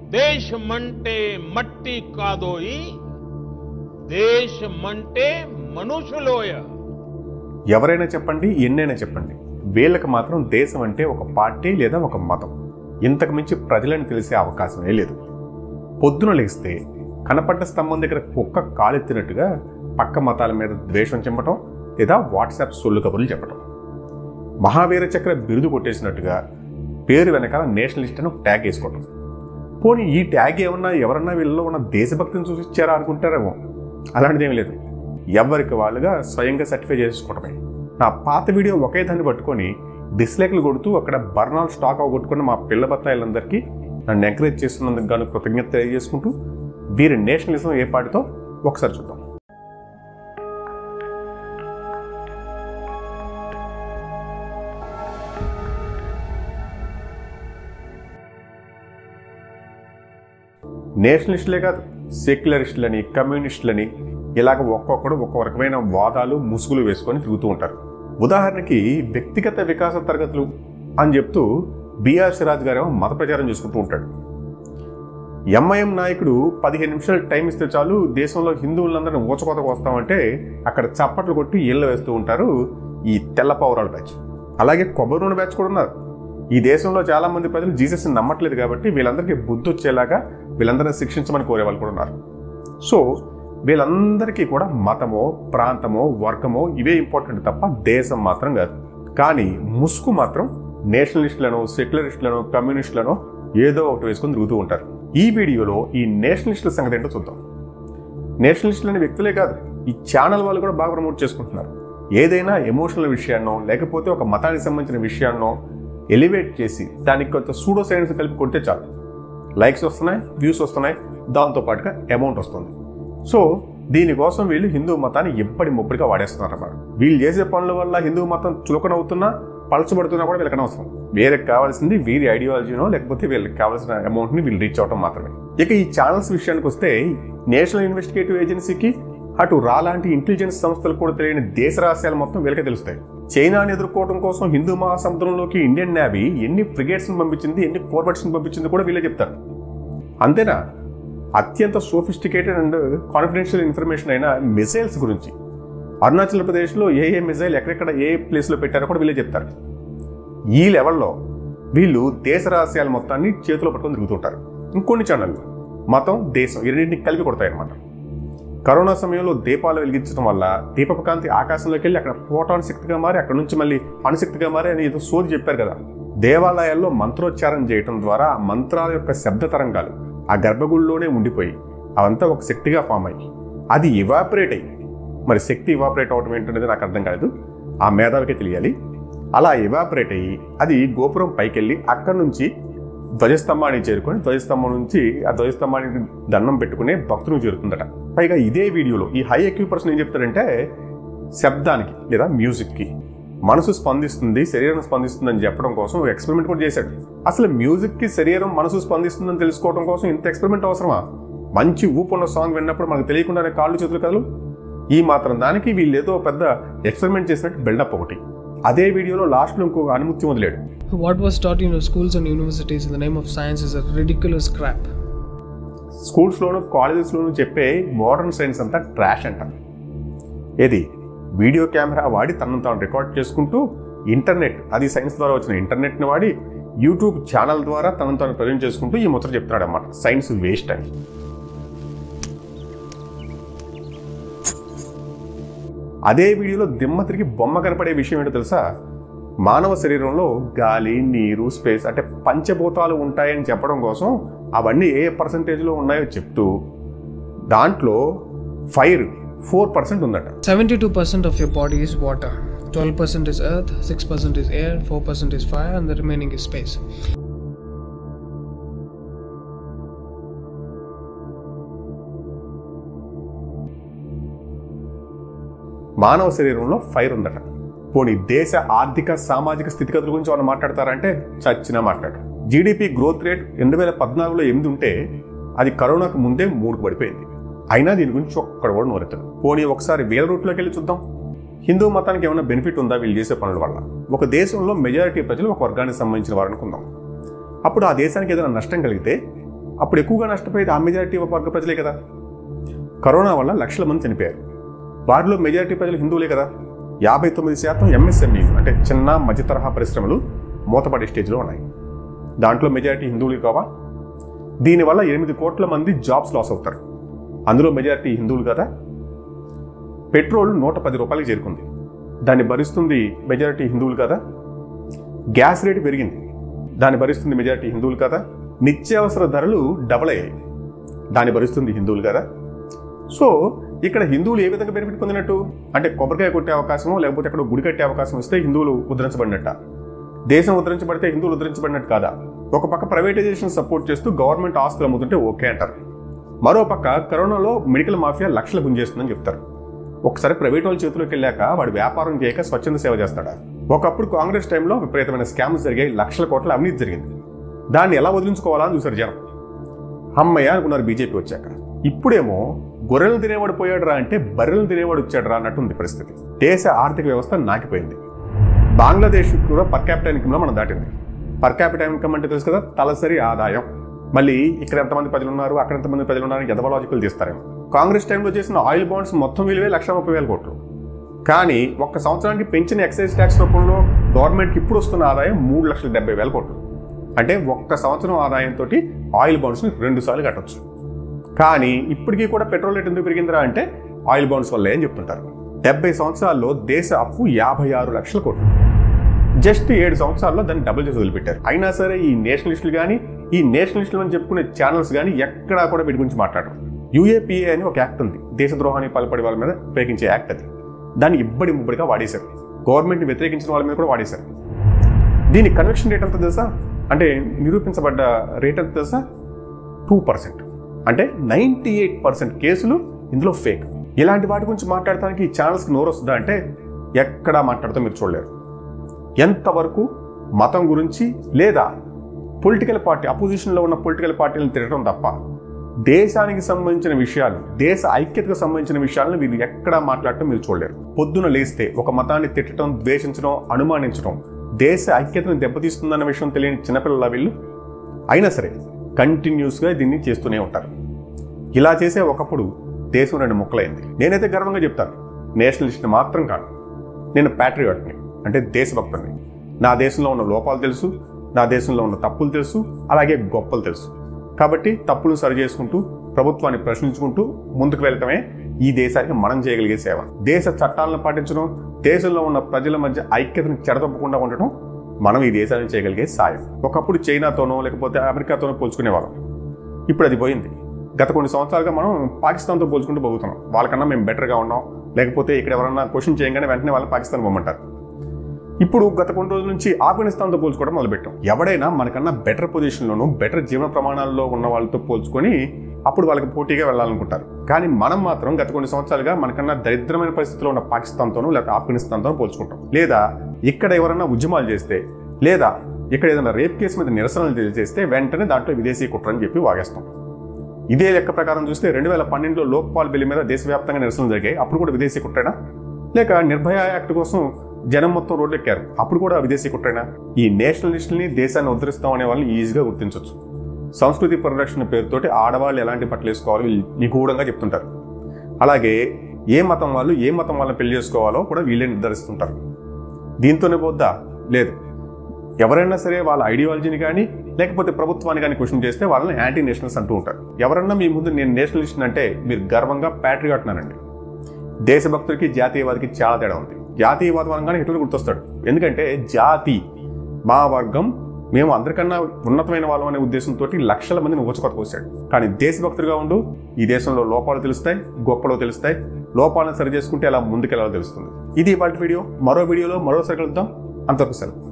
దేశమంటే మట్టి కాదోయి దేశమంటే మనుషులోయ ఎవరైనా చెప్పండి ఎన్నైనా చెప్పండి వీళ్ళకి మాత్రం దేశం అంటే ఒక పార్టీ లేదా ఒక మతం ఇంతకు మించి ప్రజలను తెలిసే అవకాశమే లేదు పొద్దున లేస్తే కనపడ్డ స్తంభం దగ్గర కుక్క కాలెత్తినట్టుగా పక్క మతాల మీద ద్వేషం చెంపటం లేదా వాట్సాప్ సొల్లు కబుర్లు చెప్పటం మహావీర చక్ర బిరుదు కొట్టేసినట్టుగా పేరు వెనకాల నేషనలిస్ట్ అని ఒక ట్యాగ్ వేసుకోవటం పోనీ ఈ ట్యాగ్ ఏమన్నా ఎవరన్నా వీళ్ళలో ఉన్న దేశభక్తిని చూసిచ్చారా అనుకుంటారేమో అలాంటిదేమీ లేదు ఎవరికి వాళ్ళుగా స్వయంగా సర్టిఫై చేసుకోవటమే నా పాత వీడియో ఒకే దాన్ని పట్టుకొని డిస్లైక్లు కొడుతూ అక్కడ బర్నాల్ స్టాక్ అవగొట్టుకున్న మా పిల్ల బత్తాయిలందరికీ నన్ను ఎంకరేజ్ చేస్తున్నందుకు గాను కృతజ్ఞత తెలియజేసుకుంటూ వీరి నేషనలిజం ఏ పాటితో ఒకసారి చూద్దాం నేషనలిస్టులే కాదు సెక్యులరిస్టులని కమ్యూనిస్టులని ఇలాగ ఒక్కొక్కడు ఒక్కొక్క రకమైన వాదాలు ముసుగులు వేసుకొని తిరుగుతూ ఉంటారు ఉదాహరణకి వ్యక్తిగత వికాస తరగతులు అని చెప్తూ బీఆర్ సిరాజ్ గారు మత ప్రచారం చేసుకుంటూ ఉంటాడు ఎంఐఎం నాయకుడు పదిహేను నిమిషాలు టైం ఇస్తే చాలు దేశంలో హిందువులందరినీ ఊచకోతకు వస్తామంటే అక్కడ చప్పట్లు కొట్టి ఇళ్ళ వేస్తూ ఉంటారు ఈ తెల్ల పౌరాల బ్యాచ్ అలాగే కొబ్బరి నూనె బ్యాచ్ కూడా ఉన్నారు ఈ దేశంలో చాలా మంది ప్రజలు జీసస్ని నమ్మట్లేదు కాబట్టి వీళ్ళందరికీ బుద్ధి వచ్చేలాగా వీళ్ళందరినీ శిక్షించమని కోరే వాళ్ళు కూడా ఉన్నారు సో వీళ్ళందరికీ కూడా మతమో ప్రాంతమో వర్గమో ఇవే ఇంపార్టెంట్ తప్ప దేశం మాత్రం కాదు కానీ ముసుగు మాత్రం నేషనలిస్టులను సెక్యులరిస్టులను కమ్యూనిస్టులను ఏదో ఒకటి వేసుకొని తిరుగుతూ ఉంటారు ఈ వీడియోలో ఈ నేషనలిస్టుల సంగతి ఏంటో చూద్దాం నేషనలిస్టులు అనే వ్యక్తులే కాదు ఈ ఛానల్ వాళ్ళు కూడా బాగా ప్రమోట్ చేసుకుంటున్నారు ఏదైనా ఎమోషనల్ విషయాన్నో లేకపోతే ఒక మతానికి సంబంధించిన విషయాన్నో ఎలివేట్ చేసి దానికి కొంత సూడో సైన్స్ కలిపి కొడితే చాలు లైక్స్ వస్తున్నాయి వ్యూస్ వస్తున్నాయి దాంతో పాటుగా అమౌంట్ వస్తుంది సో దీనికోసం వీళ్ళు హిందూ మతాన్ని ఎప్పటి ముప్పటిగా వాడేస్తున్నారు అన్నమాట వీళ్ళు చేసే పనుల వల్ల హిందూ మతం చులకనవుతున్నా పలచబడుతున్నా కూడా వీళ్ళకి అనవసరం వీళ్ళకి కావాల్సింది వీరి ఐడియాలజీనో లేకపోతే వీళ్ళకి కావాల్సిన అమౌంట్ని వీళ్ళు రీచ్ అవడం మాత్రమే ఇక ఈ ఛానల్స్ విషయానికి వస్తే నేషనల్ ఇన్వెస్టిగేటివ్ ఏజెన్సీకి అటు రాలాంటి ఇంటెలిజెన్స్ సంస్థలు కూడా తెలియని దేశ రహస్యాలు మొత్తం వీళ్ళకే తెలుస్తాయి చైనాని ఎదుర్కోవడం కోసం హిందూ మహాసముద్రంలోకి ఇండియన్ నేవీ ఎన్ని ఫ్రిగేట్స్ని పంపించింది ఎన్ని కోర్బెట్స్ని పంపించింది కూడా వీళ్ళే చెప్తారు అంతేనా అత్యంత సోఫిస్టికేటెడ్ అండ్ కాన్ఫిడెన్షియల్ ఇన్ఫర్మేషన్ అయిన మిసైల్స్ గురించి అరుణాచల్ ప్రదేశ్లో ఏ ఏ మిసైల్ ఎక్కడెక్కడ ఏ ప్లేస్లో పెట్టారో కూడా వీళ్ళే చెప్తారు ఈ లెవెల్లో వీళ్ళు దేశ రహస్యాల మొత్తాన్ని చేతిలో పట్టుకొని తిరుగుతుంటారు ఇంకొన్ని ఛానళ్ళు మతం దేశం ఈ రెండింటిని కలిపి కొడతాయి అన్నమాట కరోనా సమయంలో దీపాలు వెలిగించడం వల్ల దీపపు కాంతి ఆకాశంలోకి వెళ్ళి అక్కడ ఫోటాన్ శక్తిగా మారి అక్కడ నుంచి మళ్ళీ అణుశక్తిగా మారి అని ఏదో సోది చెప్పారు కదా దేవాలయాల్లో మంత్రోచ్చారం చేయటం ద్వారా ఆ మంత్రాల యొక్క శబ్ద తరంగాలు ఆ గర్భగుడిలోనే ఉండిపోయి అవంతా ఒక శక్తిగా ఫామ్ అయ్యి అది ఇవాపరేట్ అయ్యి మరి శక్తి ఇవాపరేట్ అవటం ఏంటనేది నాకు అర్థం కాలేదు ఆ మేధావికే తెలియాలి అలా ఇవాపరేట్ అయ్యి అది గోపురం పైకెళ్ళి అక్కడి నుంచి ధ్వజస్తంభానికి చేరుకొని ధ్వజస్తంభం నుంచి ఆ ధ్వజస్తంభానికి దండం పెట్టుకునే భక్తులకు చేరుతుందట పైగా ఇదే వీడియోలో ఈ హై ఎక్యూ పర్సన్ ఏం చెప్తాడంటే శబ్దానికి లేదా మ్యూజిక్కి మనసు స్పందిస్తుంది శరీరం స్పందిస్తుంది అని చెప్పడం కోసం ఒక ఎక్స్పెరిమెంట్ కూడా చేశాడు అసలు మ్యూజిక్కి శరీరం మనసు స్పందిస్తుందని తెలుసుకోవడం కోసం ఇంత ఎక్స్పెరిమెంట్ అవసరమా మంచి ఊపు ఉన్న సాంగ్ విన్నప్పుడు మనకు తెలియకుండానే కాళ్ళు చేతులు కదలు ఈ మాత్రం దానికి వీళ్ళు ఏదో పెద్ద ఎక్స్పెరిమెంట్ చేసినట్టు బిల్డప్ ఒకటి అదే వీడియోలో లాస్ట్లో ఇంకొక అనుమతి వదిలేడు What was taught in your schools and universities in the name of science is a ridiculous crap. స్కూల్స్లోను కాలేజెస్లోను చెప్పే మోడర్న్ సైన్స్ అంతా ట్రాష్ అంట ఏది వీడియో కెమెరా వాడి తనను తాను రికార్డ్ చేసుకుంటూ ఇంటర్నెట్ అది సైన్స్ ద్వారా వచ్చిన ఇంటర్నెట్ని వాడి యూట్యూబ్ ఛానల్ ద్వారా తనను తాను ప్రజెంట్ చేసుకుంటూ ఈ ముచ్చట చెప్తున్నాడు అనమాట సైన్స్ వేస్ట్ అని అదే వీడియోలో దిమ్మ తిరిగి బొమ్మ కనపడే విషయం ఏంటో తెలుసా మానవ శరీరంలో గాలి నీరు స్పేస్ అంటే పంచభూతాలు ఉంటాయని చెప్పడం కోసం అవన్నీ ఏ పర్సంటేజ్లో ఉన్నాయో చెప్తూ దాంట్లో ఫైర్ ఫోర్ పర్సెంట్ ఉందట 72% of your body is water, 12% is earth, 6% is air, 4% is fire, and the remaining is space. మానవ శరీరంలో ఫైర్ ఉందట పోనీ దేశ ఆర్థిక సామాజిక స్థితిగతుల గురించి వాళ్ళు మాట్లాడతారంటే చచ్చినా మాట్లాడు జీడిపి గ్రోత్ రేట్ రెండు వేల పద్నాలుగులో ఎనిమిది ఉంటే అది కరోనాకు ముందే మూడుకు పడిపోయింది అయినా దీని గురించి ఒక్కడ కూడా నోరెత్తాడు పోనీ ఒకసారి వేల రూట్లోకి వెళ్ళి చూద్దాం హిందూ మతానికి ఏమైనా బెనిఫిట్ ఉందా వీళ్ళు చేసే పనుల వల్ల ఒక దేశంలో మెజారిటీ ప్రజలు ఒక వర్గానికి సంబంధించిన వారు అనుకుందాం అప్పుడు ఆ దేశానికి ఏదైనా నష్టం కలిగితే అప్పుడు ఎక్కువగా నష్టపోయేది ఆ మెజారిటీ వర్గ ప్రజలే కదా కరోనా వల్ల లక్షల మంది చనిపోయారు వారిలో మెజారిటీ ప్రజలు హిందువులే కదా యాభై తొమ్మిది శాతం ఎంఎస్ఎంఈ అంటే చిన్న మధ్య తరహా పరిశ్రమలు మూతపడే స్టేజ్లో ఉన్నాయి దాంట్లో మెజారిటీ హిందువులు కావా దీనివల్ల ఎనిమిది కోట్ల మంది జాబ్స్ లాస్ అవుతారు అందులో మెజారిటీ హిందువులు కదా పెట్రోల్ నూట పది రూపాయలకి చేరుకుంది దాన్ని భరిస్తుంది మెజారిటీ హిందువులు కదా గ్యాస్ రేటు పెరిగింది దాన్ని భరిస్తుంది మెజారిటీ హిందువులు కదా నిత్యావసర ధరలు డబల్ అయ్యాయి దాన్ని భరిస్తుంది హిందువులు కదా సో ఇక్కడ హిందువులు ఏ విధంగా బెనిఫిట్ పొందినట్టు అంటే కొబ్బరికాయ కొట్టే అవకాశమో లేకపోతే అక్కడ గుడి కట్టే అవకాశం ఇస్తే హిందువులు ఉద్ధరించబడినట్ట దేశం ఉద్ధరించబడితే హిందువులు ఉద్ధరించబడినట్టు కాదా ఒక పక్క ప్రైవేటైజేషన్ సపోర్ట్ చేస్తూ గవర్నమెంట్ ఆస్తులు అమ్ముతుంటే ఓకే అంటారు మరో పక్క కరోనాలో మెడికల్ మాఫియా లక్షలు గుంజేస్తుందని చెప్తారు ఒకసారి ప్రైవేట్ వాళ్ళ చేతిలోకి వెళ్ళాక వాడు వ్యాపారం చేయక స్వచ్ఛంద సేవ చేస్తాడా ఒకప్పుడు కాంగ్రెస్ టైంలో విపరీతమైన స్కామ్స్ జరిగాయి లక్షల కోట్ల అవినీతి జరిగింది దాన్ని ఎలా వదిలించుకోవాలా అని చూసారు జనం అమ్మయ్య అనుకున్నారు బీజేపీ వచ్చాక ఇప్పుడేమో గొర్రెలు తినేవాడు పోయాడురా అంటే బర్రెలు తినేవాడు వచ్చాడురా అన్నట్టుంది పరిస్థితి దేశ ఆర్థిక వ్యవస్థ నాకిపోయింది బంగ్లాదేశ్ కూడా పర్ క్యాపిటల్ ఇన్కమ్లో మనం దాటింది పర్ క్యాపిటల్ ఇన్కమ్ అంటే తెలుసు కదా తలసరి ఆదాయం మళ్ళీ ఇక్కడ ఎంతమంది ప్రజలు ఉన్నారు అక్కడ ఎంతమంది ప్రజలు ఉన్నారు ఎదవలాజికల్ తీస్తారేమో కాంగ్రెస్ టైంలో చేసిన ఆయిల్ బాండ్స్ మొత్తం విలువే లక్ష ముప్పై వేల కోట్లు కానీ ఒక్క సంవత్సరానికి పెంచిన ఎక్సైజ్ ట్యాక్స్ రూపంలో గవర్నమెంట్కి ఇప్పుడు వస్తున్న ఆదాయం మూడు లక్షల డెబ్బై వేల కోట్లు అంటే ఒక్క సంవత్సరం ఆదాయంతో ఆయిల్ బాండ్స్ని రెండు సార్లు కట్టొచ్చు కానీ ఇప్పటికీ కూడా పెట్రోల్ రేట్ ఎందుకు పెరిగిందిరా అంటే ఆయిల్ బాండ్స్ వల్లే అని చెప్తుంటారు డెబ్బై సంవత్సరాల్లో దేశ అప్పు యాభై ఆరు లక్షల కోట్లు జస్ట్ ఏడు సంవత్సరాల్లో దాన్ని డబుల్ చేసి వదిలిపెట్టారు అయినా సరే ఈ నేషనలిస్టులు కానీ ఈ నేషనలిస్టులు అని చెప్పుకునే ఛానల్స్ కానీ ఎక్కడా కూడా వీటి గురించి మాట్లాడరు యూఏపీఏ అని ఒక యాక్ట్ ఉంది దేశద్రోహానికి పాల్పడే వాళ్ళ మీద ఉపయోగించే యాక్ట్ అది దాన్ని ఇబ్బడి ముబ్బడిగా వాడేశారు గవర్నమెంట్ని వ్యతిరేకించిన వాళ్ళ మీద కూడా వాడేశారు దీని కన్వెక్షన్ రేట్ ఎంత తెలుసా అంటే నిరూపించబడ్డ రేట్ ఎంత తెలుసా టూ పర్సెంట్ అంటే నైంటీ ఎయిట్ పర్సెంట్ కేసులు ఇందులో ఫేక్ ఇలాంటి వాటి గురించి మాట్లాడటానికి ఈ ఛానల్స్కి నోరు వస్తుందా అంటే ఎక్కడా మాట్లాడుతూ మీరు చూడలేరు ఎంతవరకు మతం గురించి లేదా పొలిటికల్ పార్టీ అపోజిషన్లో ఉన్న పొలిటికల్ పార్టీలను తిరగడం తప్ప దేశానికి సంబంధించిన విషయాలు దేశ ఐక్యతకు సంబంధించిన విషయాలను వీళ్ళు ఎక్కడా మాట్లాడటం మీరు చూడలేరు పొద్దున లేస్తే ఒక మతాన్ని తిట్టడం ద్వేషించడం అనుమానించడం దేశ ఐక్యతను దెబ్బతీస్తుందన్న విషయం తెలియని చిన్నపిల్లల వీళ్ళు అయినా సరే కంటిన్యూస్గా దీన్ని చేస్తూనే ఉంటారు ఇలా చేసే ఒకప్పుడు దేశం రెండు ముక్కలైంది నేనైతే గర్వంగా చెప్తాను నేషనలిస్ట్ మాత్రం కాదు నేను ప్యాట్రియాట్ని అంటే దేశభక్తుడిని నా దేశంలో ఉన్న లోపాలు తెలుసు నా దేశంలో ఉన్న తప్పులు తెలుసు అలాగే గొప్పలు తెలుసు కాబట్టి తప్పులు సరి చేసుకుంటూ ప్రభుత్వాన్ని ప్రశ్నించుకుంటూ ముందుకు వెళ్ళటమే ఈ దేశానికి మనం చేయగలిగే సేవ దేశ చట్టాలను పాటించడం దేశంలో ఉన్న ప్రజల మధ్య ఐక్యతను చెడతప్పకుండా ఉండటం మనం ఈ దేశానికి చేయగలిగే సాయం ఒకప్పుడు చైనాతోనో లేకపోతే అమెరికాతోనో పోల్చుకునేవాళ్ళం ఇప్పుడు అది పోయింది గత కొన్ని సంవత్సరాలుగా మనం పాకిస్తాన్తో పోల్చుకుంటూ పోతున్నాం వాళ్ళకన్నా మేము బెటర్గా ఉన్నాం లేకపోతే ఇక్కడ ఎవరన్నా క్వశ్చన్ చేయగానే వెంటనే వాళ్ళు పాకిస్తాన్ పోమంటారు ఇప్పుడు గత కొన్ని రోజుల నుంచి ఆఫ్ఘనిస్తాన్తో పోల్చుకోవడం మొదలుపెట్టాం ఎవడైనా మనకన్నా బెటర్ పొజిషన్లోనూ బెటర్ జీవన ప్రమాణాల్లో ఉన్న వాళ్ళతో పోల్చుకొని అప్పుడు వాళ్ళకి పోటీగా వెళ్ళాలనుకుంటారు కానీ మనం మాత్రం గత కొన్ని సంవత్సరాలుగా మనకన్నా దరిద్రమైన పరిస్థితిలో ఉన్న పాకిస్తాన్తోనూ లేదా ఆఫ్ఘనిస్తాన్తో పోల్చుకుంటాం లేదా ఇక్కడ ఎవరైనా ఉద్యమాలు చేస్తే లేదా ఇక్కడ ఏదైనా రేప్ కేసు మీద నిరసనలు తెలియజేస్తే వెంటనే దాంట్లో విదేశీ కుట్ర అని చెప్పి వాగేస్తాం ఇదే లెక్క ప్రకారం చూస్తే రెండు వేల పన్నెండులో లోక్పాల్ బిల్లు మీద దేశవ్యాప్తంగా నిరసనలు జరిగాయి అప్పుడు కూడా విదేశీ కుట్రేనా లేక నిర్భయ యాక్ట్ కోసం జనం మొత్తం రోడ్లెక్కారు అప్పుడు కూడా విదేశీ కుట్రేనా ఈ నేషనలిస్టుల్ని దేశాన్ని ఉద్ధరిస్తాం అనే వాళ్ళని ఈజీగా గుర్తించవచ్చు సంస్కృతి పరిరక్షణ పేరుతోటి ఆడవాళ్ళు ఎలాంటి బట్టలు వేసుకోవాలో వీళ్ళు నిగూఢంగా చెప్తుంటారు అలాగే ఏ మతం వాళ్ళు ఏ మతం వాళ్ళని పెళ్లి చేసుకోవాలో కూడా వీళ్ళే నిర్ధారిస్తుంటారు దీంతోనే పోద్దా లేదు ఎవరైనా సరే వాళ్ళ ఐడియాలజీని కానీ లేకపోతే ప్రభుత్వాన్ని కానీ క్వశ్చన్ చేస్తే వాళ్ళని యాంటీ నేషనల్స్ అంటూ ఉంటారు ఎవరన్నా మీ ముందు నేను నేషనలిస్ట్ అంటే మీరు గర్వంగా ప్యాట్రియాట్ అనండి దేశభక్తుడికి జాతీయవాదికి చాలా తేడా ఉంది జాతీయవాదం అనగానే హిట్లర్ గుర్తొస్తాడు ఎందుకంటే జాతి మా వర్గం మేము అందరికన్నా ఉన్నతమైన వాళ్ళం అనే ఉద్దేశంతో లక్షల మందిని ఊచకొత కోసాడు కానీ దేశభక్తుడిగా ఉండు ఈ దేశంలో లోపాలు తెలుస్తాయి గొప్పలు తెలుస్తాయి లోపాలను సరి చేసుకుంటే ఎలా ముందుకెళ్ళాలో తెలుస్తుంది ఇది ఇవాళ వీడియో మరో వీడియోలో మరోసారి కలుద్దాం అంతవరకు సెలవు